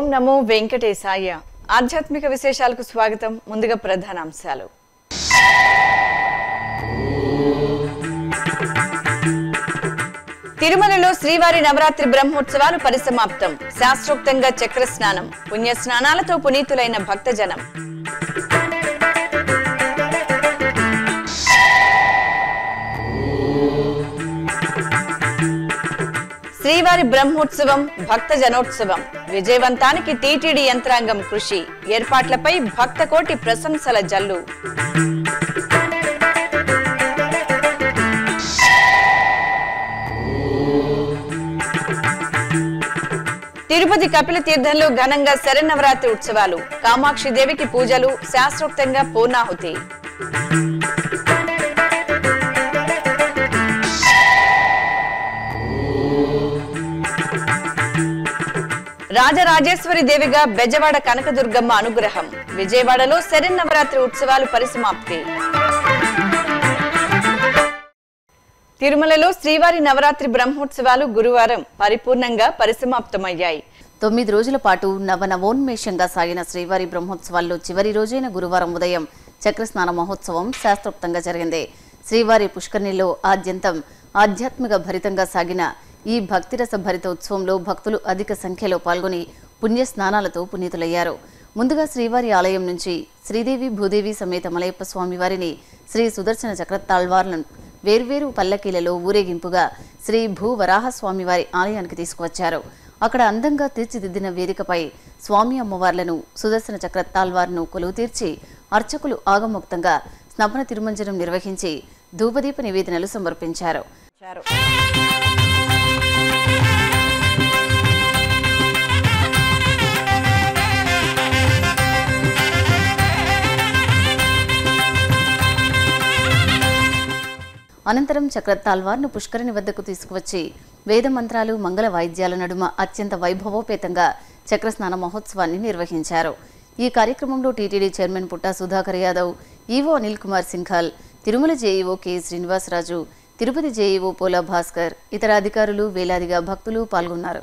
నమో వెంకటేశాయ ఆధ్యాత్మిక విశేషాలకు స్వాగతం ముందుగా ప్రధాన అంశాలు తిరుమలలో శ్రీవారి నవరాత్రి బ్రహ్మోత్సవాలు పరిసమాప్తం శాస్త్రోక్తంగా చక్ర స్నానం పుణ్య స్నానాలతో పునీతులైన భక్తజనం శ్రీవారి బ్రహ్మోత్సవం భక్త జనోత్సవం విజయవంతానికి టీటీడీ యంత్రాంగం కృషి ఏర్పాట్లపై భక్త కోటి ప్రశంసల జల్లు తిరుపతి కపిల తీర్థంలో ఘనంగా శరన్నవరాత్రి ఉత్సవాలు కామాక్షి దేవికి పూజలు శాస్త్రోక్తంగా పూర్ణాహుతి రాజరాజేశ్వరి దేవిగా బెజవాడ కనకదుర్గమ్మ అనుగ్రహం విజయవాడలో శరన్నవరాత్రి ఉత్సవాలు పరిసమాప్తి తిరుమలలో శ్రీవారి నవరాత్రి బ్రహ్మోత్సవాలు గురువారం పరిపూర్ణంగా పరిసమాప్తమయ్యాయి తొమ్మిది రోజుల పాటు నవనవోన్మేషంగా సాగిన శ్రీవారి బ్రహ్మోత్సవాల్లో చివరి రోజైన గురువారం ఉదయం చక్రస్నాన మహోత్సవం శాస్త్రోక్తంగా జరిగింది శ్రీవారి పుష్కరిణిలో ఆద్యంతం ఆధ్యాత్మిక భరితంగా సాగిన ఈ భక్తిరస భరిత ఉత్సవంలో భక్తులు అధిక సంఖ్యలో పాల్గొని పుణ్య స్నానాలతో పునీతులయ్యారు ముందుగా శ్రీవారి ఆలయం నుంచి శ్రీదేవి భూదేవి సమేత మలయప్ప స్వామి వారిని శ్రీ సుదర్శన చక్ర తాళ్వార్లను వేర్వేరు పల్లకీలలో ఊరేగింపుగా శ్రీ భూ వరాహస్వామి వారి ఆలయానికి తీసుకువచ్చారు అక్కడ అందంగా తీర్చిదిద్దిన వేదికపై స్వామి అమ్మవార్లను సుదర్శన చక్ర తాల్వార్ను కొలువు తీర్చి అర్చకులు ఆగముక్తంగా స్నపన తిరుమంజనం నిర్వహించి ధూపదీప నివేదనలు సమర్పించారు అనంతరం చక్రతాల్వార్ను పుష్కరిణి వద్దకు తీసుకువచ్చి వేద మంత్రాలు మంగళ వాయిద్యాల నడుమ అత్యంత వైభవోపేతంగా చక్రస్నాన మహోత్సవాన్ని నిర్వహించారు ఈ కార్యక్రమంలో TTD chairman Putta Sudhakar Yadav EO Anil Kumar Singhal Tirumala JEO K Srinivasaraju Tirupati JEO Pola Bhaskar ఇతర అధికారులు వేలాదిగా భక్తులు పాల్గొన్నారు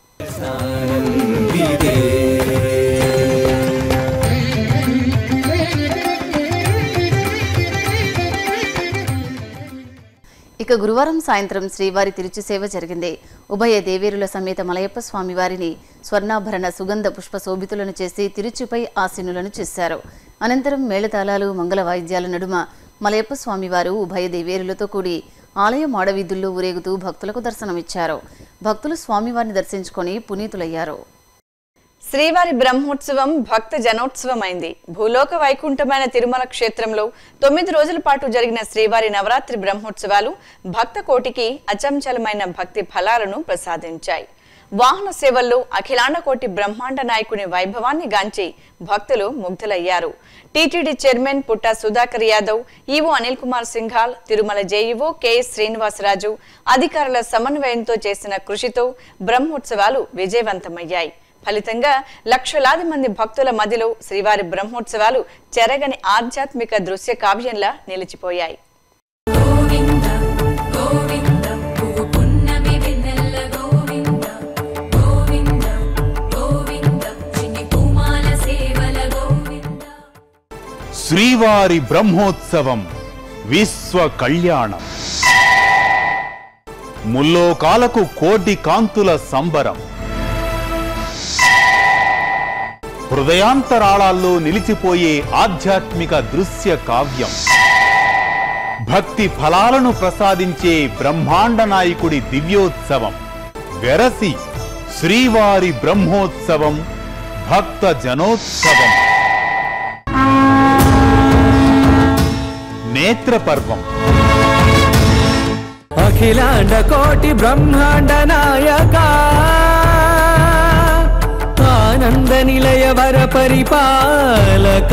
ఇక గురువారం సాయంత్రం శ్రీవారి తిరుచి సేవ జరిగింది ఉభయ దేవేరుల సమేత మలయప్ప స్వామి వారిని స్వర్ణాభరణ సుగంధ పుష్ప శోభితులను చేసి తిరుచిపై ఆసీనులను చేశారు అనంతరం మేళతాళాలు మంగళ వాయిద్యాల నడుమ మలయప్ప స్వామివారు ఉభయ దేవేరులతో కూడి ఆలయం ఆడవీధుల్లో ఊరేగుతూ భక్తులకు దర్శనమిచ్చారు భక్తులు స్వామివారిని దర్శించుకొని పునీతులయ్యారు శ్రీవారి బ్రహ్మోత్సవం భక్త జనోత్సవమైంది భూలోక వైకుంఠమైన తిరుమల క్షేత్రంలో తొమ్మిది రోజుల పాటు జరిగిన శ్రీవారి నవరాత్రి బ్రహ్మోత్సవాలు భక్త కోటికి అచంచలమైన భక్తి ఫలాలను ప్రసాదించాయి వాహన సేవల్లో అఖిలాండ కోటి బ్రహ్మాండ నాయకుని వైభవాన్ని గాంచి భక్తులు ముగ్ధులయ్యారు TTD chairman Putta Sudhakar Yadav EO Anil Kumar Singhal Tirumala JEO KS Srinivasaraju అధికారుల సమన్వయంతో చేసిన కృషితో బ్రహ్మోత్సవాలు విజయవంతమయ్యాయి ఫలితంగా లక్షలాది మంది భక్తుల మధ్యలో శ్రీవారి బ్రహ్మోత్సవాలు చెరగని ఆధ్యాత్మిక దృశ్య కావ్యంలా నిలిచిపోయాయి గోవింద గోవింద పువ్వు పున్నమి వెన్నెల గోవింద గోవింద గోవింద చిన్ని పూమాల సేవల గోవింద శ్రీవారి బ్రహ్మోత్సవం విశ్వ కళ్యాణం ముల్లోకాలకు కోటి కాంతుల సంబరం హృదయాంతరాళాల్లో నిలిచిపోయే ఆధ్యాత్మిక దృశ్య కావ్యం భక్తి ఫలాలను ప్రసాదించే బ్రహ్మాండ నాయకుడి దివ్యోత్సవం వెరసి శ్రీవారి బ్రహ్మోత్సవం భక్త జనోత్సవం నేత్రపర్వం అఖిలాండ కోటి బ్రహ్మాండ నాయక ఆనంద నిలయ వర పరిపాలక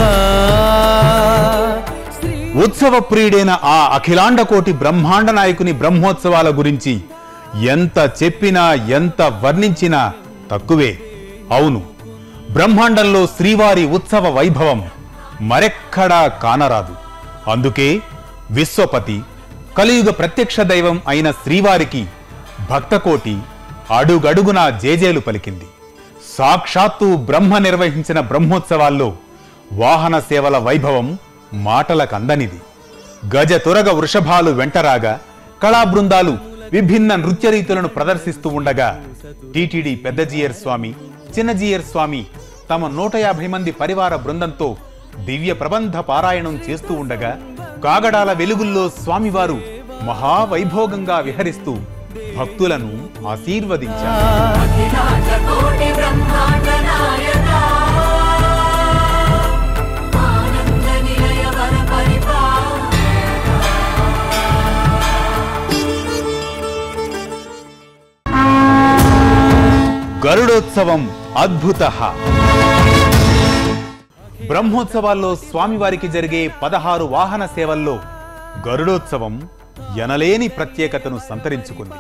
ఉత్సవ ప్రియుడైన ఆ అఖిలాండ కోటి బ్రహ్మాండ నాయకుని బ్రహ్మోత్సవాల గురించి ఎంత చెప్పినా ఎంత వర్ణించినా తక్కువే అవును బ్రహ్మాండంలో శ్రీవారి ఉత్సవ వైభవం మరెక్కడా కానరాదు అందుకే విశ్వపతి కలియుగ ప్రత్యక్ష దైవం అయిన శ్రీవారికి భక్తకోటి అడుగడుగునా జేజేలు పలికింది సాక్షాత్తు బ్రహ్మ నిర్వహించిన బ్రహ్మోత్సవాల్లో వాహన సేవల వైభవం మాటలకందనిది గజ తురగ వృషభాలు వెంటరాగా కళా బృందాలు విభిన్న నృత్య రీతులను ప్రదర్శిస్తూ ఉండగా టిటిడి పెద్దజీయర్ స్వామి చిన్నజీయర్ స్వామి తమ నూట యాభై మంది పరివార బృందంతో దివ్య ప్రబంధ పారాయణం చేస్తూ ఉండగా కాగడాల వెలుగుల్లో స్వామివారు మహావైభోగంగా విహరిస్తూ భక్తులను ఆశీర్వదించారు కోటి బ్రహ్మాండ నాయక ఆనంద నిలయ వర పరిపాల గరుడోత్సవం అద్భుత బ్రహ్మోత్సవాల్లో స్వామివారికి జరిగే పదహారు వాహన సేవల్లో గరుడోత్సవం ఎనలేని ప్రత్యేకతను సంతరించుకుంది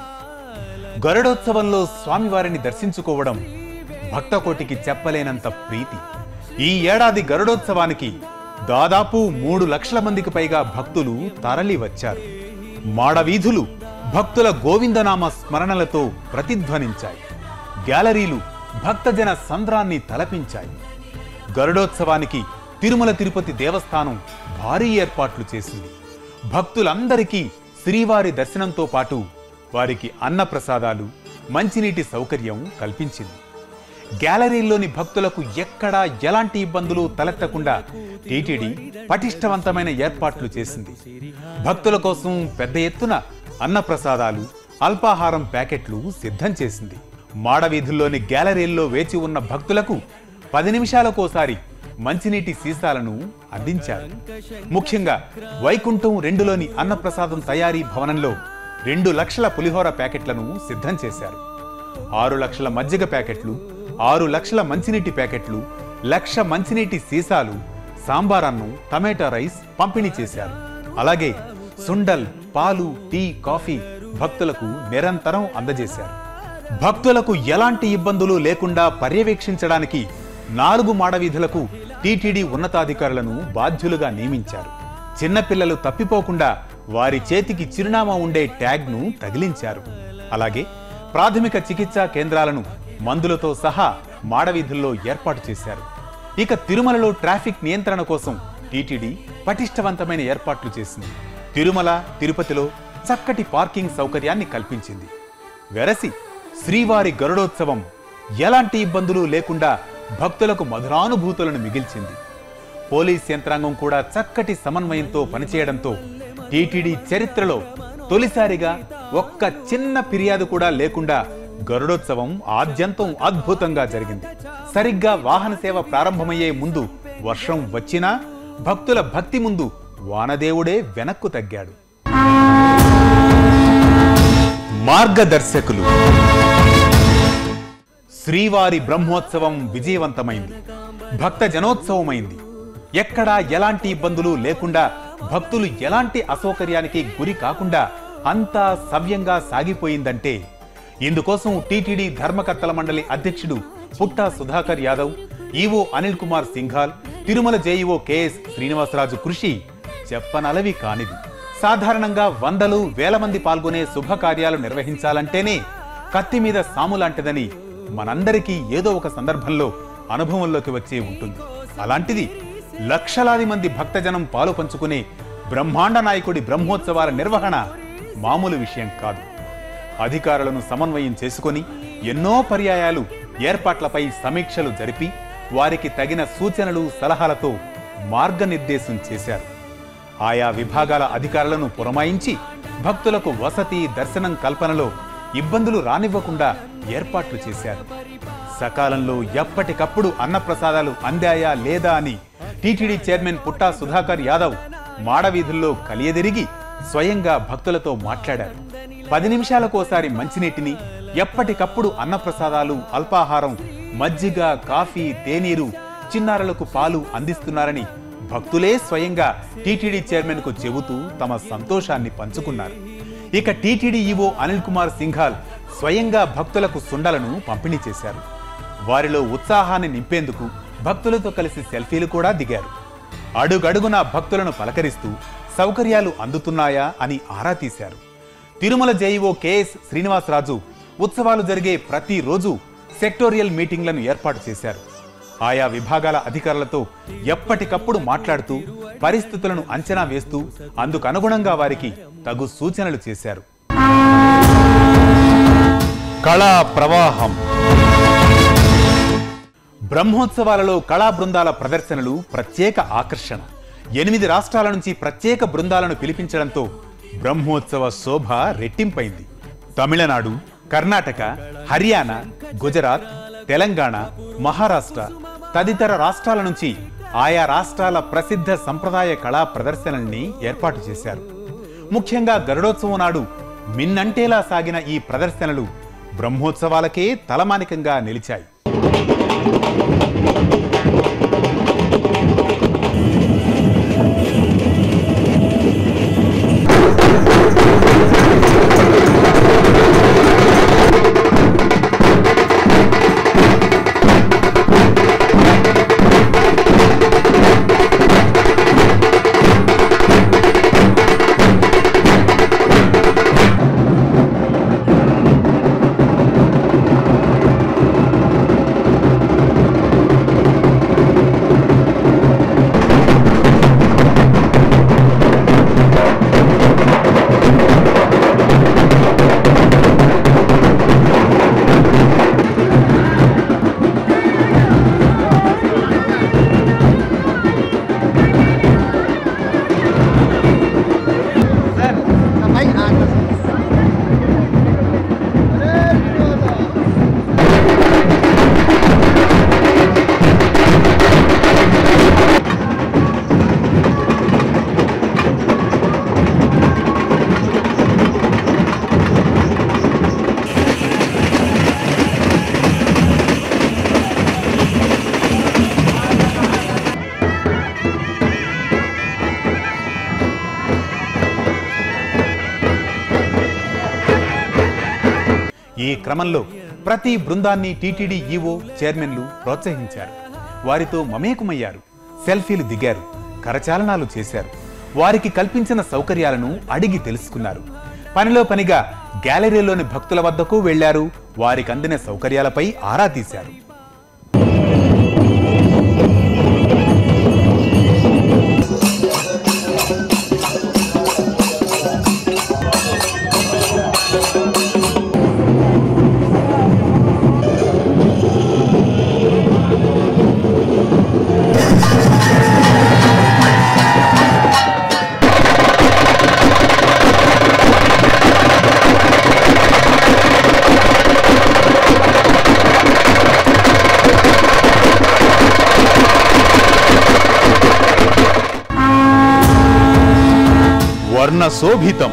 గరుడోత్సవంలో స్వామివారిని దర్శించుకోవడం భక్తకోటికి చెప్పలేనంత ప్రీతి ఈ ఏడాది గరుడోత్సవానికి దాదాపు మూడు లక్షల మందికి పైగా భక్తులు తరలి వచ్చారు మాడవీధులు భక్తుల గోవిందనామ స్మరణలతో ప్రతిధ్వనించాయి గ్యాలరీలు భక్తజన సంద్రాన్ని తలపించాయి గరుడోత్సవానికి తిరుమల తిరుపతి దేవస్థానం భారీ ఏర్పాట్లు చేసింది భక్తులందరికీ శ్రీవారి దర్శనంతో పాటు వారికి అన్నప్రసాదాలు మంచినీటి సౌకర్యం కల్పించింది గ్యాలరీల్లోని భక్తులకు ఎక్కడా ఎలాంటి ఇబ్బందులు తలెత్తకుండా టీటీడీ పటిష్టవంతమైన ఏర్పాట్లు చేసింది భక్తుల కోసం పెద్ద ఎత్తున అన్నప్రసాదాలు అల్పాహారం ప్యాకెట్లు సిద్ధం చేసింది మాడవీధుల్లోని గ్యాలరీల్లో వేచి ఉన్న భక్తులకు పది నిమిషాలకోసారి మంచినీటి సీసాలను అందించారు ముఖ్యంగా వైకుంఠం రెండులోని అన్నప్రసాదం తయారీ భవనంలో రెండు లక్షల పులిహోర ప్యాకెట్లను సిద్ధం చేశారు ఆరు లక్షల మజ్జిగ ప్యాకెట్లు ఆరు లక్షల మంచినీటి ప్యాకెట్లు లక్ష మంచినీటి సీసాలు సాంబారన్నం టమాటా రైస్ పంపిణీ చేశారు అలాగే సుండల్ పాలు టీ కాఫీ భక్తులకు నిరంతరం అందజేశారు భక్తులకు ఎలాంటి ఇబ్బందులు లేకుండా పర్యవేక్షించడానికి నాలుగు మాడవీధులకు టీటీడీ ఉన్నతాధికారులను బాధ్యులుగా నియమించారు చిన్నపిల్లలు తప్పిపోకుండా వారి చేతికి చిరునామా ఉండే ట్యాగ్ను తగిలించారు అలాగే ప్రాథమిక చికిత్సా కేంద్రాలను మందులతో సహా మాడవీధుల్లో ఏర్పాటు చేశారు ఇక తిరుమలలో ట్రాఫిక్ నియంత్రణ కోసం టీటీడీ పటిష్టవంతమైన ఏర్పాట్లు చేసింది తిరుమల తిరుపతిలో చక్కటి పార్కింగ్ సౌకర్యాన్ని కల్పించింది వెరసి శ్రీవారి గరుడోత్సవం ఎలాంటి ఇబ్బందులు లేకుండా భక్తులకు మధురానుభూతులను మిగిల్చింది పోలీస్ యంత్రాంగం కూడా చక్కటి సమన్వయంతో పనిచేయడంతో టీటీడీ చరిత్రలో తొలిసారిగా ఒక్క చిన్న ఫిర్యాదు కూడా లేకుండా గరుడోత్సవం ఆద్యంతం అద్భుతంగా జరిగింది సరిగ్గా వాహన సేవ ప్రారంభమయ్యే ముందు వర్షం వచ్చినా భక్తుల భక్తి ముందు వానదేవుడే వెనక్కు తగ్గాడు మార్గదర్శకులు శ్రీవారి బ్రహ్మోత్సవం విజయవంతమైంది భక్త జనోత్సవమైంది ఎక్కడా ఎలాంటి ఇబ్బందులు లేకుండా భక్తులు ఎలాంటి అసౌకర్యానికి గురి కాకుండా అంతా సవ్యంగా సాగిపోయిందంటే ఇందుకోసం టీటీడీ ధర్మకర్తల మండలి అధ్యక్షుడు Putta Sudhakar Yadav EO Anil Kumar Singhal Tirumala JEO KS Srinivasaraju కృషి చెప్పనలవి కానిది సాధారణంగా వందలు వేల మంది పాల్గొనే శుభకార్యాలు నిర్వహించాలంటేనే కత్తి మీద సాము లాంటిదని మనందరికీ ఏదో ఒక సందర్భంలో అనుభవంలోకి వచ్చే ఉంటుంది అలాంటిది లక్షలాది మంది భక్తజనం పాలు పంచుకునే బ్రహ్మాండ నాయకుడి బ్రహ్మోత్సవాల నిర్వహణ మామూలు విషయం కాదు అధికారులను సమన్వయం చేసుకొని ఎన్నో పర్యాయాలు ఏర్పాట్లపై సమీక్షలు జరిపి వారికి తగిన సూచనలు సలహాలతో మార్గనిర్దేశం చేశారు ఆయా విభాగాల అధికారులను పురమాయించి భక్తులకు వసతి దర్శనం కల్పనలో ఇబ్బందులు రానివ్వకుండా ఏర్పాట్లు చేశారు సకాలంలో ఎప్పటికప్పుడు అన్నప్రసాదాలు అందాయా లేదా అని టీటీడీ చైర్మన్ పుట్టా సుధాకర్ యాదవ్ మాడవీధుల్లో కలియదిరిగి స్వయంగా భక్తులతో మాట్లాడారు పది నిమిషాలకోసారి మంచినీటిని ఎప్పటికప్పుడు అన్నప్రసాదాలు అల్పాహారం మజ్జిగ కాఫీ తేనీరు చిన్నారులకు పాలు అందిస్తున్నారని భక్తులే స్వయంగా టీటీడీ చైర్మన్ కు చెబుతూ తమ సంతోషాన్ని పంచుకున్నారు ఇక టీటీడీ ఈవో అనిల్ కుమార్ సింఘాల్ స్వయంగా భక్తులకు సుండలను పంపిణీ చేశారు వారిలో ఉత్సాహాన్ని నింపేందుకు భక్తులతో కలిసి సెల్ఫీలు కూడా దిగారు అడుగడుగునా భక్తులను పలకరిస్తూ సౌకర్యాలు అందుతున్నాయా అని ఆరా తీశారు తిరుమల జేఈఓ కెఎస్ శ్రీనివాసరాజు ఉత్సవాలు జరిగే ప్రతిరోజు సెక్టోరియల్ మీటింగ్లను ఏర్పాటు చేశారు ఆయా విభాగాల అధికారులతో ఎప్పటికప్పుడు మాట్లాడుతూ పరిస్థితులను అంచనా వేస్తూ అందుకు అనుగుణంగా వారికి తగు సూచనలు చేశారు కళా ప్రవాహం బ్రహ్మోత్సవాలలో కళా బృందాల ప్రదర్శనలు ప్రత్యేక ఆకర్షణ ఎనిమిది రాష్ట్రాల నుంచి ప్రత్యేక బృందాలను పిలిపించడంతో బ్రహ్మోత్సవ శోభ రెట్టింపైంది తమిళనాడు కర్ణాటక హర్యానా గుజరాత్ తెలంగాణ మహారాష్ట్ర తదితర రాష్ట్రాల నుంచి ఆయా రాష్ట్రాల ప్రసిద్ధ సంప్రదాయ కళా ప్రదర్శనల్ని ఏర్పాటు చేశారు ముఖ్యంగా గరుడోత్సవం నాడు మిన్నంటేలా సాగిన ఈ ప్రదర్శనలు బ్రహ్మోత్సవాలకే తలమానికంగా నిలిచాయి ఈ క్రమంలో ప్రతి బృందాన్ని టీటీడీ ఈవో చైర్మన్లు ప్రోత్సహించారు వారితో మమేకమయ్యారు సెల్ఫీలు దిగారు కరచాలనాలు చేశారు వారికి కల్పించిన సౌకర్యాలను అడిగి తెలుసుకున్నారు పనిలో పనిగా గ్యాలరీలోని భక్తుల వద్దకు వెళ్లారు వారికి అందిన సౌకర్యాలపై ఆరా తీశారు వర్ణ శోభితం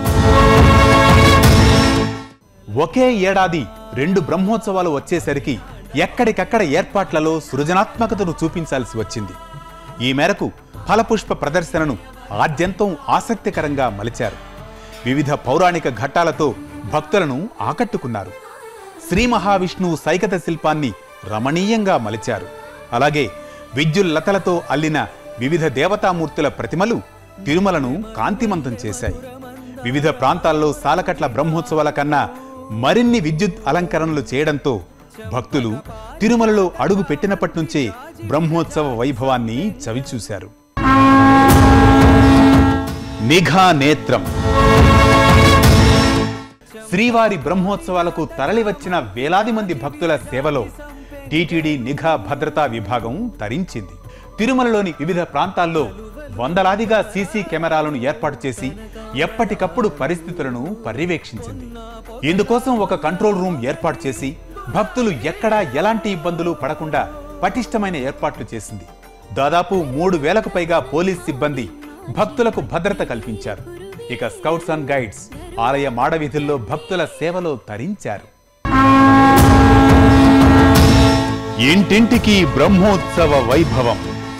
ఒకే ఏడాది రెండు బ్రహ్మోత్సవాలు వచ్చేసరికి ఎక్కడికక్కడ ఏర్పాట్లలో సృజనాత్మకతను చూపించాల్సి వచ్చింది ఈ మేరకు ఫలపుష్ప ప్రదర్శనను ఆద్యంతం ఆసక్తికరంగా మలిచారు వివిధ పౌరాణిక ఘట్టాలతో భక్తులను ఆకట్టుకున్నారు శ్రీ మహావిష్ణువు సైకత శిల్పాన్ని రమణీయంగా మలిచారు అలాగే విద్యుల్లతలతో అల్లిన వివిధ దేవతామూర్తుల ప్రతిమలు తిరుమలను కాంతిమంతం చేశాయి వివిధ ప్రాంతాల్లో సాలకట్ల బ్రహ్మోత్సవాల కన్నా మరిన్ని విద్యుత్ అలంకరణలు చేయడంతో భక్తులు తిరుమలలో అడుగు పెట్టినప్పటి నుంచే బ్రహ్మోత్సవ వైభవాన్ని చవిచూశారు నిఘా నేత్రం శ్రీవారి బ్రహ్మోత్సవాలకు తరలివచ్చిన వేలాది మంది భక్తుల సేవలో టీటీడీ నిఘా భద్రతా విభాగం తరించింది తిరుమలలోని వివిధ ప్రాంతాల్లో వందలాదిగా సీసీ కెమెరాలను ఏర్పాటు చేసి ఎప్పటికప్పుడు పరిస్థితులను పర్యవేక్షించింది ఇందుకోసం ఒక కంట్రోల్ రూమ్ ఏర్పాటు చేసి భక్తులు ఎక్కడా ఎలాంటి ఇబ్బందులు పడకుండా పటిష్టమైన ఏర్పాట్లు చేసింది దాదాపు మూడు వేలకు పైగా పోలీస్ సిబ్బంది భక్తులకు భద్రత కల్పించారు ఇక స్కౌట్స్ అండ్ గైడ్స్ ఆలయ మాడవీధుల్లో భక్తుల సేవలో తరించారు ఇంటింటికి బ్రహ్మోత్సవ వైభవం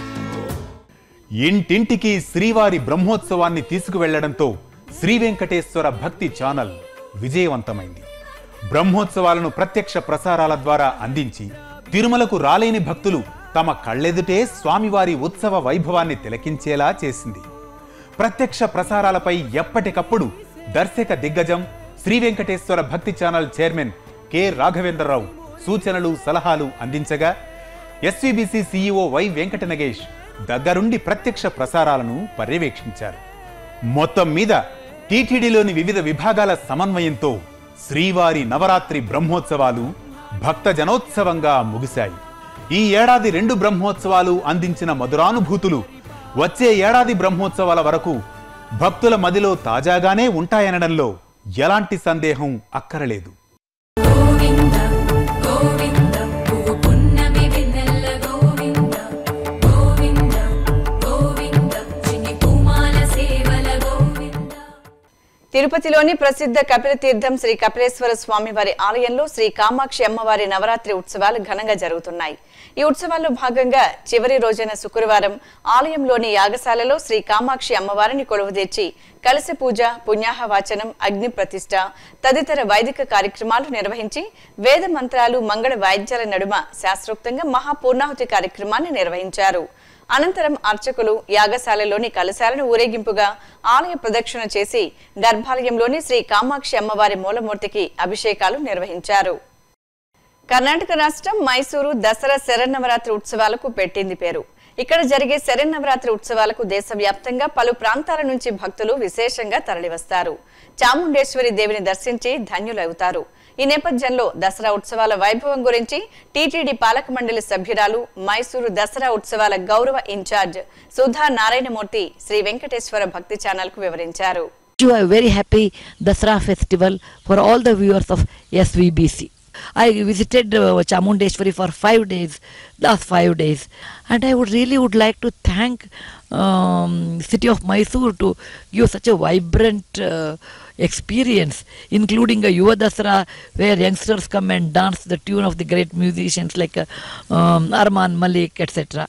ఇంటింటికి శ్రీవారి బ్రహ్మోత్సవాన్ని తీసుకువెళ్లడంతో శ్రీ వెంకటేశ్వర భక్తి ఛానల్ విజయవంతమైంది బ్రహ్మోత్సవాలను ప్రత్యక్ష ప్రసారాల ద్వారా అందించి తిరుమలకు రాలేని భక్తులు తమ కళ్ళెదుటే స్వామివారి ఉత్సవ వైభవాన్ని తిలకించేలా చేసింది ప్రత్యక్ష ప్రసారాలపై ఎప్పటికప్పుడు దర్శక దిగ్గజం Shri Venkateswara Bhakti channel chairman K Raghavendra Rao సూచనలు సలహాలు అందించగా SVBC CEO Y Venkata Nagesh దగ్గరుండి ప్రత్యక్ష ప్రసారాలను పర్యవేక్షించారు మొత్తం మీద టీటీడీలోని వివిధ విభాగాల సమన్వయంతో శ్రీవారి నవరాత్రి బ్రహ్మోత్సవాలు భక్త జనోత్సవంగా ముగిశాయి ఈ ఏడాది రెండు బ్రహ్మోత్సవాలు అందించిన మధురానుభూతులు వచ్చే ఏడాది బ్రహ్మోత్సవాల వరకు భక్తుల మదిలో తాజాగానే ఉంటాయనడంలో ఎలాంటి సందేహం అక్కరలేదు గోవింద గోవింద పువ్వు పున్నమి వెన్నెల గోవింద గోవింద గోవింద చిన్ని పూమాల సేవల గోవింద తిరుపతిలోని ప్రసిద్ధ కపిల తీర్థం శ్రీ కపిలేశ్వర స్వామి వారి ఆలయంలో శ్రీ కామాక్షి అమ్మవారి నవరాత్రి ఉత్సవాలు ఘనంగా జరుగుతున్నాయి ఈ ఉత్సవాల్లో భాగంగా చివరి రోజైన శుక్రవారం ఆలయంలోని యాగశాలలో శ్రీ కామాక్షి అమ్మవారిని కొలువుదీర్చి కలశ పూజ పుణ్యాహ వాచనం అగ్ని ప్రతిష్ట తదితర వైదిక కార్యక్రమాలు నిర్వహించి వేద మంత్రాలు మంగళ వాయిద్యాల నడుమ శాస్త్రోక్తంగా మహాపూర్ణాహుతి కార్యక్రమాన్ని నిర్వహించారు అనంతరం అర్చకులు యాగశాలలోని కలశాలను ఊరేగింపుగా ఆలయ ప్రదక్షిణ చేసి గర్భాలయంలోని శ్రీ కామాక్షి అమ్మవారి మూలమూర్తికి అభిషేకాలు నిర్వహించారు కర్ణాటక రాష్ట్రం మైసూరు దసరా శరన్నవరాత్రి ఉత్సవాలకు పెట్టింది పేరు ఇక్కడ జరిగే శరన్నవరాత్రి ఉత్సవాలకు దేశవ్యాప్తంగా పలు ప్రాంతాల నుంచి భక్తులు విశేషంగా తరలివస్తారు చాముండేశ్వరి దేవిని దర్శించి ధన్యులవుతారు ఈ నేపథ్యంలో దసరా ఉత్సవాల వైభవం గురించి టీటీడీ పాలక మండలి సభ్యురాలు మైసూరు దసరా ఉత్సవాల గౌరవ ఇన్ఛార్జ్ సుధా నారాయణమూర్తి శ్రీ వెంకటేశ్వర భక్తి ఛానల్ కు వివరించారు you a very happy Dasara festival for all the viewers of SVBC. I visited uh, Chamundeshwari for five days, last five days, and I would really would like to thank um, city of Mysore to give such a vibrant uh, experience, including a Yuva Dasara where youngsters come and dance the tune of the great musicians like uh, um, Arman Malik, etc.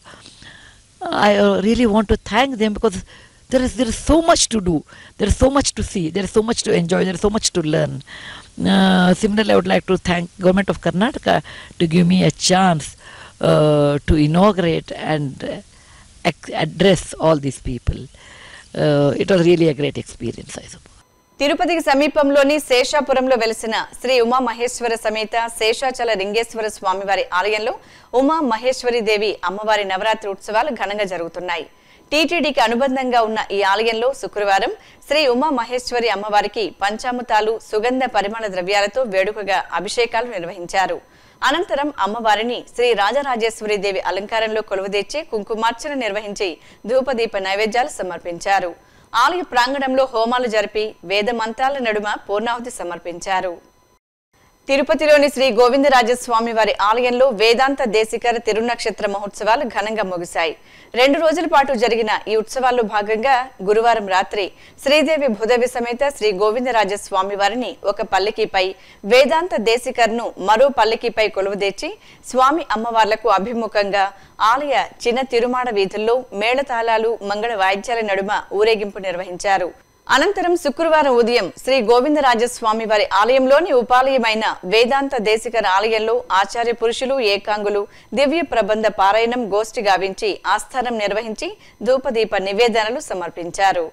I uh, really want to thank them because there is there is so much to do, there is so much to see, there is so much to enjoy, there is so much to learn. Uh, similarly, I would like to thank government of Karnataka to give me a chance uh, to inaugurate and uh, ac- address all these people. Uh, it was really a great experience, I suppose. తిరుపతికి సమీపంలోని శేషాపురంలో వెలిసిన శ్రీ ఉమా మహేశ్వర సమేత శేషాచల లింగేశ్వర స్వామివారి ఆలయంలో ఉమా మహేశ్వరి దేవి అమ్మవారి నవరాత్రి ఉత్సవాలు ఘనంగా జరుగుతున్నాయి టీటీడీకి అనుబంధంగా ఉన్న ఈ ఆలయంలో శుక్రవారం శ్రీ ఉమా మహేశ్వరి అమ్మవారికి పంచామృతాలు సుగంధ పరిమళ ద్రవ్యాలతో వేడుకగా అభిషేకాలు నిర్వహించారు అనంతరం అమ్మవారిని శ్రీ రాజరాజేశ్వరి దేవి అలంకారంలో కొలువుదీర్చి కుంకుమార్చన నిర్వహించి ధూపదీప నైవేద్యాలు సమర్పించారు ఆలయ ప్రాంగణంలో హోమాలు జరిపి వేద మంత్రాల నడుమ పూర్ణాహుతి సమర్పించారు తిరుపతిలోని శ్రీ గోవిందరాజస్వామి వారి ఆలయంలో వేదాంత దేశికర తిరునక్షత్ర మహోత్సవాలు ఘనంగా ముగిశాయి రెండు రోజుల పాటు జరిగిన ఈ ఉత్సవాల్లో భాగంగా గురువారం రాత్రి శ్రీదేవి భూదేవి సమేత శ్రీ గోవిందరాజస్వామి వారిని ఒక పల్లకీపై వేదాంత దేశికర్ను మరో పల్లకీపై కొలువుదీర్చి స్వామి అమ్మవార్లకు అభిముఖంగా ఆలయ చిన్న తిరుమాడ వీధుల్లో మేళతాళాలు మంగళ వాయిద్యాల నడుమ ఊరేగింపు నిర్వహించారు అనంతరం శుక్రవారం ఉదయం శ్రీ గోవిందరాజస్వామి వారి ఆలయంలోని ఉపాలయమైన వేదాంత దేశికర ఆలయంలో ఆచార్య పురుషులు ఏకాంగులు దివ్య ప్రబంధ పారాయణం గోష్ఠి గావించి ఆస్థానం నిర్వహించి ధూపదీప నివేదనలు సమర్పించారు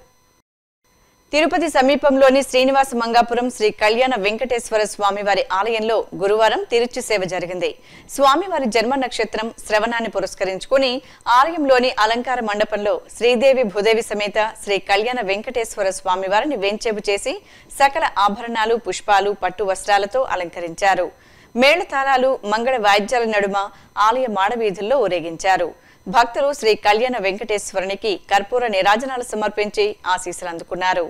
తిరుపతి సమీపంలోని శ్రీనివాస మంగాపురం శ్రీ కళ్యాణ వెంకటేశ్వర స్వామి వారి ఆలయంలో గురువారం తిరుచి సేవ జరిగింది స్వామివారి జన్మ నక్షత్రం శ్రవణాన్ని పురస్కరించుకుని ఆలయంలోని అలంకార మండపంలో శ్రీదేవి భూదేవి సమేత శ్రీ కళ్యాణ వెంకటేశ్వర స్వామి వారిని వెంచేపు చేసి సకల ఆభరణాలు పుష్పాలు పట్టు వస్త్రాలతో అలంకరించారు మేళతాళాలు మంగళ వాయిద్యాల నడుమ ఆలయ మాడవీధుల్లో ఊరేగించారు భక్తులు శ్రీ కళ్యాణ వెంకటేశ్వరునికి కర్పూర నిరాజనాలు సమర్పించి ఆశీస్సులు అందుకున్నారు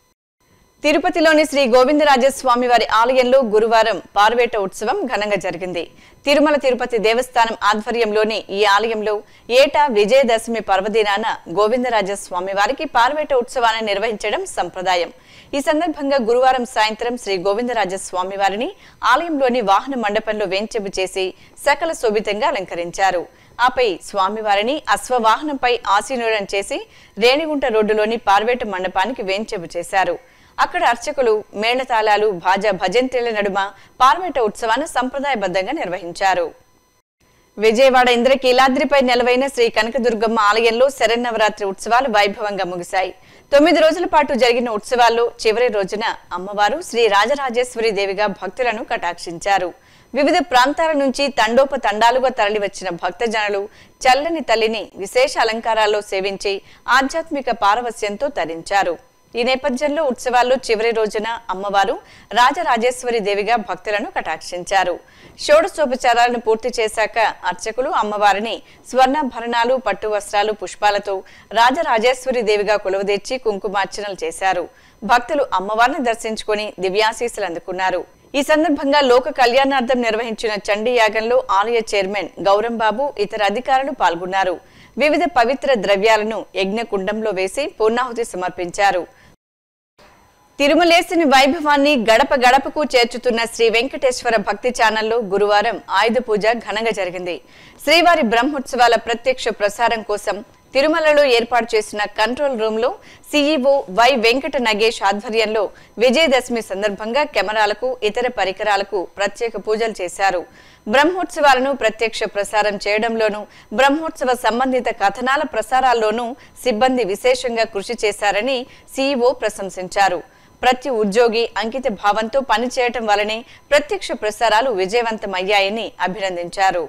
తిరుపతిలోని శ్రీ గోవిందరాజస్వామి వారి ఆలయంలో గురువారం పార్వేట ఉత్సవం ఘనంగా జరిగింది తిరుమల తిరుపతి దేవస్థానం ఆధ్వర్యంలోని ఈ ఆలయంలో ఏటా విజయదశమి పర్వదినాన గోవిందరాజస్వామి వారికి పార్వేట ఉత్సవాన్ని నిర్వహించడం సంప్రదాయం ఈ సందర్భంగా గురువారం సాయంత్రం శ్రీ గోవిందరాజస్వామి వారిని ఆలయంలోని వాహన మండపంలో వేంచెపు చేసి సకల శోభితంగా అలంకరించారు ఆపై స్వామివారిని అశ్వవాహనంపై ఆసీనుడం చేసి రేణిగుంట రోడ్డులోని పార్వేట మండపానికి వేంచెపు చేశారు అక్కడ అర్చకులు మేళతాళాలు భాజా భజంత్రీల నడుమ పార్వేట ఉత్సవాన్ని సంప్రదాయబద్ధంగా నిర్వహించారు విజయవాడ ఇంద్రకీలాద్రిపై నెలవైన శ్రీ కనకదుర్గమ్మ ఆలయంలో శరన్నవరాత్రి ఉత్సవాలు వైభవంగా ముగిశాయి తొమ్మిది రోజుల పాటు జరిగిన ఉత్సవాల్లో చివరి రోజున అమ్మవారు శ్రీ రాజరాజేశ్వరి దేవిగా భక్తులను కటాక్షించారు వివిధ ప్రాంతాల నుంచి తండోపతండాలుగా తరలివచ్చిన భక్తజనులు చల్లని తల్లిని విశేష అలంకారాల్లో సేవించి ఆధ్యాత్మిక పారవస్యంతో తరించారు ఈ నేపథ్యంలో ఉత్సవాల్లో చివరి రోజున అమ్మవారు రాజరాజేశ్వరి దేవిగా భక్తులను కటాక్షించారు షోడశోపచారాలను పూర్తి చేశాక అర్చకులు అమ్మవారిని స్వర్ణాభరణాలు పట్టు వస్త్రాలు పుష్పాలతో రాజరాజేశ్వరి దేవిగా కొలువుదీర్చి కుంకుమార్చనలు చేశారు భక్తులు అమ్మవారిని దర్శించుకొని దివ్యాశీస్సులు అందుకున్నారు ఈ సందర్భంగా లోక కళ్యాణార్థం నిర్వహించిన చండీ యాగంలో ఆలయ చైర్మన్ గౌరంబాబు ఇతర అధికారులు పాల్గొన్నారు వివిధ పవిత్ర ద్రవ్యాలను యజ్ఞ కుండంలో వేసి పూర్ణాహుతి సమర్పించారు తిరుమలేసిని వైభవాన్ని గడప గడపకు చేర్చుతున్న శ్రీ వెంకటేశ్వర భక్తి ఛానల్లో గురువారం ఆయుధ పూజ ఘనంగా జరిగింది శ్రీవారి బ్రహ్మోత్సవాల ప్రత్యక్ష ప్రసారం కోసం తిరుమలలో ఏర్పాటు చేసిన కంట్రోల్ రూమ్ లో సీఈఓ వై వెంకట నగేష్ ఆధ్వర్యంలో విజయదశమి సందర్భంగా కెమెరాలకు ఇతర పరికరాలకు ప్రత్యేక పూజలు చేశారు బ్రహ్మోత్సవాలను ప్రత్యక్ష ప్రసారం చేయడంలోనూ బ్రహ్మోత్సవ సంబంధిత కథనాల ప్రసారాల్లోనూ సిబ్బంది విశేషంగా కృషి చేశారని సీఈఓ ప్రశంసించారు ప్రతి ఉద్యోగి అంకిత భావంతో పనిచేయటం వల్లనే ప్రత్యక్ష ప్రసారాలు విజయవంతమయ్యాయని అభినందించారు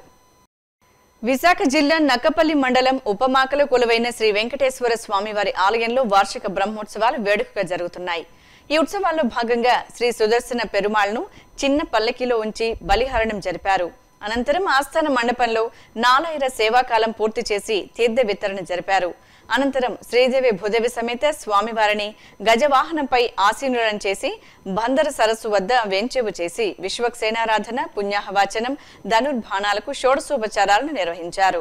విశాఖ జిల్లా నక్కపల్లి మండలం ఉపమాకలో కొలువైన శ్రీ వెంకటేశ్వర స్వామివారి ఆలయంలో వార్షిక బ్రహ్మోత్సవాలు వేడుకగా జరుగుతున్నాయి ఈ ఉత్సవాల్లో భాగంగా శ్రీ సుదర్శన పెరుమాళ్ను చిన్న పల్లకిలో ఉంచి బలిహరణం జరిపారు అనంతరం ఆస్థాన మండపంలో నాలాయిర సేవాకాలం పూర్తి చేసి తీర్థ వితరణ జరిపారు అనంతరం శ్రీదేవి భూదేవి సమేత స్వామివారిని గజవాహనంపై ఆసీనులను చేసి బందర సరస్సు వద్ద వెంచెవు చేసి విశ్వక్సేనారాధన పుణ్యాహవాచనం ధనుర్బాణాలకు షోడశోపచారాలను నిర్వహించారు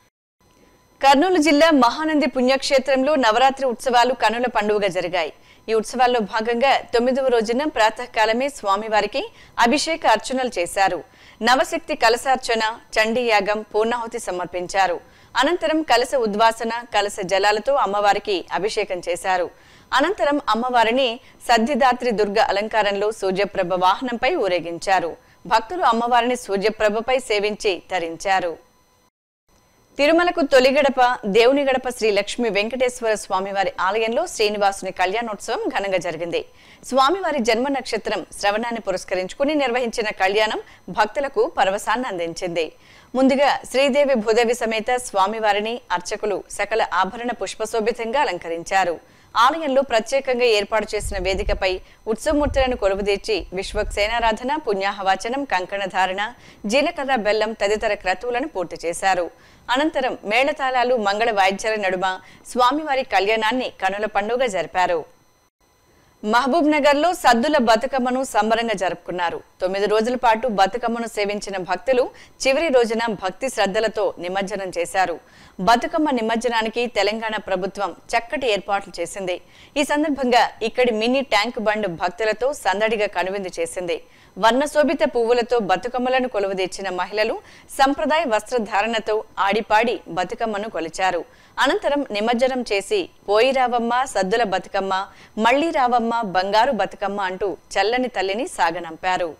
కర్నూలు జిల్లా మహానంది పుణ్యక్షేత్రంలో నవరాత్రి ఉత్సవాలు కనుల పండుగగా జరిగాయి ఈ ఉత్సవాల్లో భాగంగా తొమ్మిదవ రోజున ప్రాతకాలమే స్వామివారికి అభిషేక అర్చనలు చేశారు నవశక్తి కలశార్చన చండీ యాగం పూర్ణాహుతి సమర్పించారు అనంతరం కలశ ఉద్వాసన కలశ జలాలతో అమ్మవారికి అభిషేకం చేశారు అనంతరం అమ్మవారిని సద్దిదాత్రి దుర్గ అలంకారంలో సూర్యప్రభ వాహనంపై ఊరేగించారు భక్తులు అమ్మవారిని సూర్యప్రభపై సేవించి తరించారు తిరుమలకు తొలి గడప దేవుని గడప శ్రీ లక్ష్మీ వెంకటేశ్వర స్వామివారి ఆలయంలో శ్రీనివాసుని కళ్యాణోత్సవం ఘనంగా జరిగింది స్వామివారి జన్మ నక్షత్రం శ్రవణాన్ని పురస్కరించుకుని నిర్వహించిన కళ్యాణం భక్తులకు పరవశాన్ని అందించింది ముందుగా శ్రీదేవి భూదేవి సమేత స్వామివారిని అర్చకులు సకల ఆభరణ పుష్పశోభితంగా అలంకరించారు ఆలయంలో ప్రత్యేకంగా ఏర్పాటు చేసిన వేదికపై ఉత్సవమూర్తులను కొలువుదీర్చి విశ్వక్సేనారాధన పుణ్యాహవాచనం కంకణధారణ జీలకర్ర బెల్లం తదితర క్రతువులను పూర్తి చేశారు అనంతరం మేళతాళాలు మంగళ వాయిద్యాల నడుమ స్వామివారి కళ్యాణాన్ని కనుల పండుగ జరిపారు మహబూబ్ నగర్ లో సద్దుల బతుకమ్మను సంబరంగా జరుపుకున్నారు తొమ్మిది రోజుల పాటు బతుకమ్మను సేవించిన భక్తులు చివరి రోజున భక్తి శ్రద్ధలతో నిమజ్జనం చేశారు బతుకమ్మ నిమజ్జనానికి తెలంగాణ ప్రభుత్వం చక్కటి ఏర్పాట్లు చేసింది ఈ సందర్భంగా ఇక్కడి మినీ ట్యాంక్ బండ్ భక్తులతో సందడిగా కనువిందు చేసింది వర్ణశోభిత పువ్వులతో బతుకమ్మలను కొలువుదీర్చిన మహిళలు సంప్రదాయ వస్త్రధారణతో ఆడిపాడి బతుకమ్మను కొలిచారు అనంతరం నిమజ్జనం చేసి పోయి రావమ్మ సద్దుల బతుకమ్మ మళ్ళీ రావమ్మ బంగారు బతుకమ్మ అంటూ చల్లని తల్లిని సాగనంపారు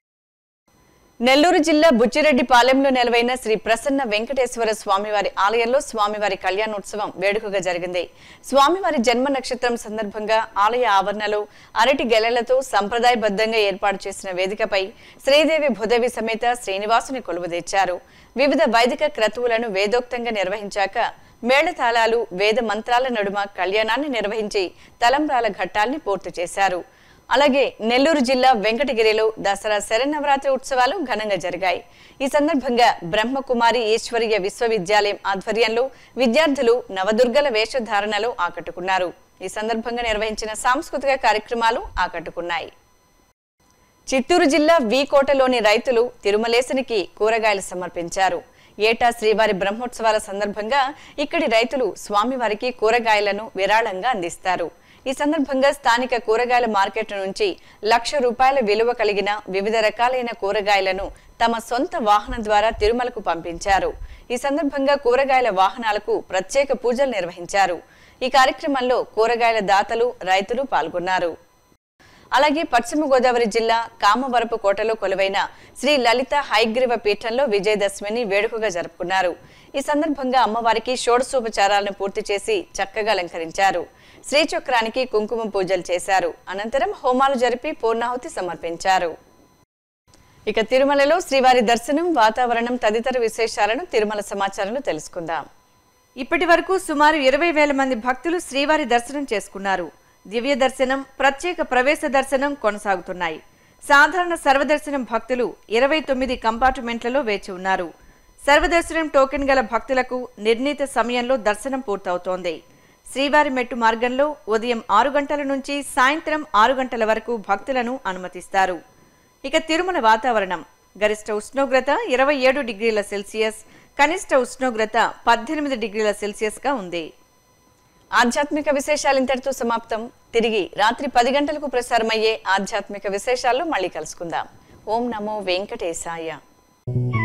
నెల్లూరు జిల్లా బుచ్చిరెడ్డిపాలెంలో నెలవైన శ్రీ ప్రసన్న వెంకటేశ్వర స్వామివారి ఆలయంలో స్వామివారి కళ్యాణోత్సవం వేడుకగా జరిగింది స్వామివారి జన్మ నక్షత్రం సందర్భంగా ఆలయ ఆవరణలో అరటి గెలలతో సంప్రదాయబద్ధంగా ఏర్పాటు చేసిన వేదికపై శ్రీదేవి భూదేవి సమేత శ్రీనివాసుని కొలువుదీర్చారు వివిధ వైదిక క్రతువులను వేదోక్తంగా నిర్వహించాక మేళతాళాలు వేద మంత్రాల నడుమ కళ్యాణాన్ని నిర్వహించి తలంబ్రాల ఘట్టాల్ని పూర్తి చేశారు అలాగే నెల్లూరు జిల్లా వెంకటగిరిలో దసరా శరన్నవరాత్రి ఉత్సవాలు ఘనంగా జరిగాయి ఈ సందర్భంగా బ్రహ్మకుమారి ఈశ్వరీయ విశ్వవిద్యాలయం ఆధ్వర్యంలో విద్యార్థులు నవదుర్గల వేషధారణలో ఆకట్టుకున్నారు ఈ సందర్భంగా నిర్వహించిన సాంస్కృతిక కార్యక్రమాలు ఆకట్టుకున్నాయి చిత్తూరు జిల్లా వీకోటలోని రైతులు తిరుమలేశనికి కూరగాయలు సమర్పించారు ఏటా శ్రీవారి బ్రహ్మోత్సవాల సందర్భంగా ఇక్కడి రైతులు స్వామివారికి కూరగాయలను విరాళంగా అందిస్తారు ఈ సందర్భంగా స్థానిక కూరగాయల మార్కెట్ నుంచి లక్ష రూపాయల విలువ కలిగిన వివిధ రకాలైన కూరగాయలను తమ సొంత వాహనం ద్వారా తిరుమలకు పంపించారు ఈ సందర్భంగా కూరగాయల వాహనాలకు ప్రత్యేక పూజలు నిర్వహించారు ఈ కార్యక్రమంలో కూరగాయల దాతలు రైతులు పాల్గొన్నారు అలాగే పశ్చిమ గోదావరి జిల్లా కామవరపు కోటలో కొలువైన శ్రీ లలిత హైగ్రీవ పీఠంలో విజయదశమిని వేడుకగా జరుపుకున్నారు ఈ సందర్భంగా అమ్మవారికి షోడశోపచారాలను పూర్తి చేసి చక్కగా అలంకరించారు శ్రీచక్రానికి కుంకుమ పూజలు చేశారు అనంతరం హోమాలు జరిపి పూర్ణాహుతి సమర్పించారు ఇక తిరుమలలో శ్రీవారి దర్శనం వాతావరణం తదితర విశేషాలను తిరుమల సమాచారంలో తెలుసుకుందాం ఇప్పటి వరకు సుమారు ఇరవై వేల మంది భక్తులు శ్రీవారి దర్శనం చేసుకున్నారు దివ్య దర్శనం ప్రత్యేక ప్రవేశ దర్శనం కొనసాగుతున్నాయి సాధారణ సర్వదర్శనం భక్తులు ఇరవై తొమ్మిది కంపార్ట్మెంట్లలో వేచి ఉన్నారు సర్వదర్శనం టోకెన్ గల భక్తులకు నిర్ణీత సమయంలో దర్శనం పూర్తవుతోంది శ్రీవారి మెట్టు మార్గంలో ఉదయం ఆరు గంటల నుంచి సాయంత్రం ఆరు గంటల వరకు భక్తులను అనుమతిస్తారు ఇక తిరుమల వాతావరణం గరిష్ట ఉష్ణోగ్రత ఇరవై ఏడు డిగ్రీల సెల్సియస్ కనిష్ట ఉష్ణోగ్రత పద్దెనిమిది డిగ్రీల సెల్సియస్ గా ఉంది ఆధ్యాత్మిక విశేషాలు ఇంతటితో సమాప్తం తిరిగి రాత్రి పది గంటలకు ప్రసారమయ్యే ఆధ్యాత్మిక విశేషాల్లో మళ్ళీ కలుసుకుందాం ఓం నమో వెంకటేశాయ